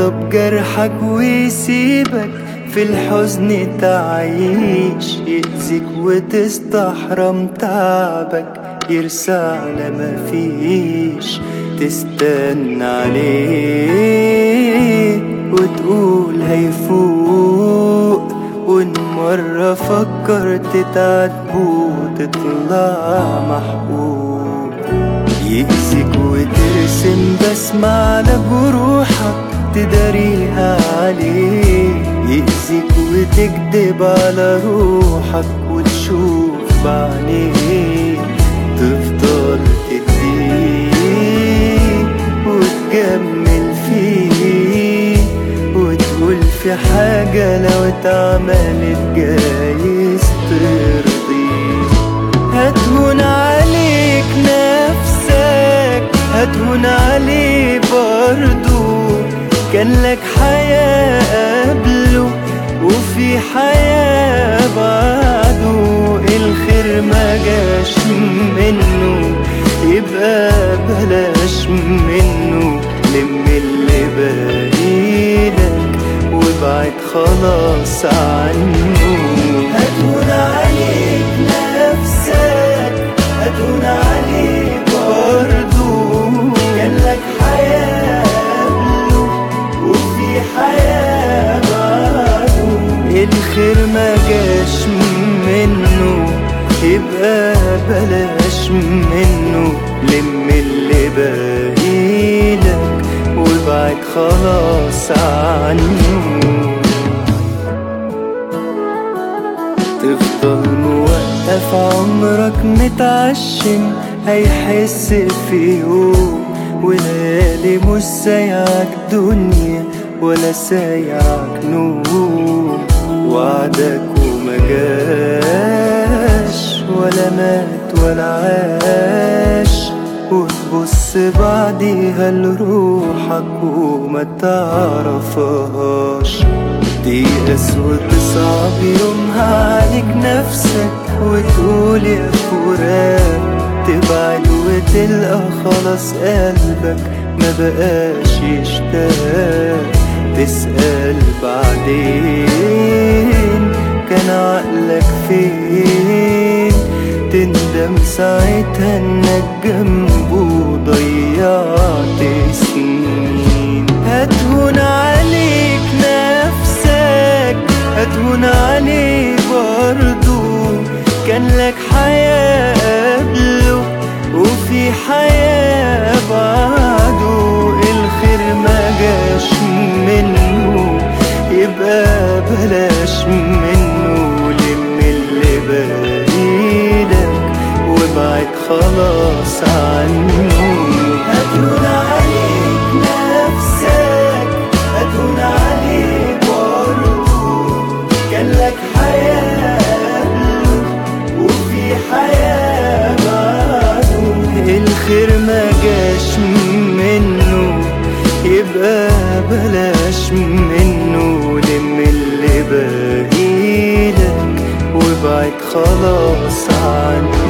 يرضى بجرحك ويسيبك في الحزن تعيش يأذيك وتستحرم تعبك يرسى على مفيش تستنى عليه وتقول هيفوق وإن مرة فكرت تعاتبه تطلع محقوق يأذيك وترسم بسمة على جروحك تداريها عليه يأذيك وتكدب على روحك وتشوف بعينيه تفضل تديه وتجمل فيه وتقول في حاجة لو اتعملت جايز ترضيه هتهون عليك نفسك هتهون عليه برضو كان لك حياة قبله وفي حياة بعده الخير ما جاش منه يبقى بلاش منه لم اللي باقيلك وابعد خلاص عنه هتهون عليك نفسك هتهون عليه برضو كان لك حياة قبله وفي حياة بعده الخير ما جاش منه يبقى بلاش منه لم اللي باقيلك وابعد خلاص عنه تفضل موقف عمرك متعشم هيحس في يوم وليالي مش سايعك دنيا ولا سايعك نوم وعدك وما جاش ولا مات ولا عاش وتبص بعديها لروحك وما تعرفهاش تيأس وتصعب يومها عليك نفسك وتقول يا فراق تبعد وتلقى خلاص قلبك ما بقاش يشتاق تسأل بعدين كان عقلك فين تندم ساعتها انك جنبه ضيعت سنين هتهون عليك نفسك هتهون عليه برضو كان لك حياة قبله وفي حياة بعده الخير ما جاش منه يبقى بلاش منه لم اللي باقيلك وابعد خلاص عنه هتهون عليك نفسك هتهون عليه برضو كان لك حياة قبله وفي حياة بعده الخير ما جاش منه يبقى بلاش منه لم اللي باقيلك وابعد خلاص عنه